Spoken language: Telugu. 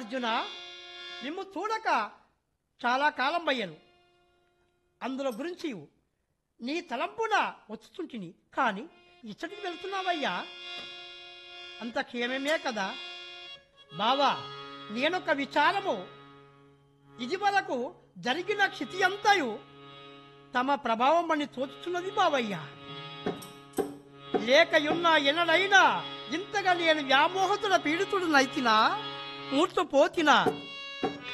అర్జున నిన్ను చూడక చాలా కాలం అయ్యను అందులో గురించి నీ తలంపున వచ్చుతుంటిని కానీ ఇచ్చటికి వెళ్తున్నావయ్యా అంత క్షేమమే కదా బావా నేనొక విచారము ఇది వరకు జరిగిన క్షితి అంతయు తమ ప్రభావం అని తోచుతున్నది బావయ్యా లేకయున్న ఎనడైనా ఇంతగా నేను వ్యామోహతుల పీడితుడు నైతినా మూర్చపోతినా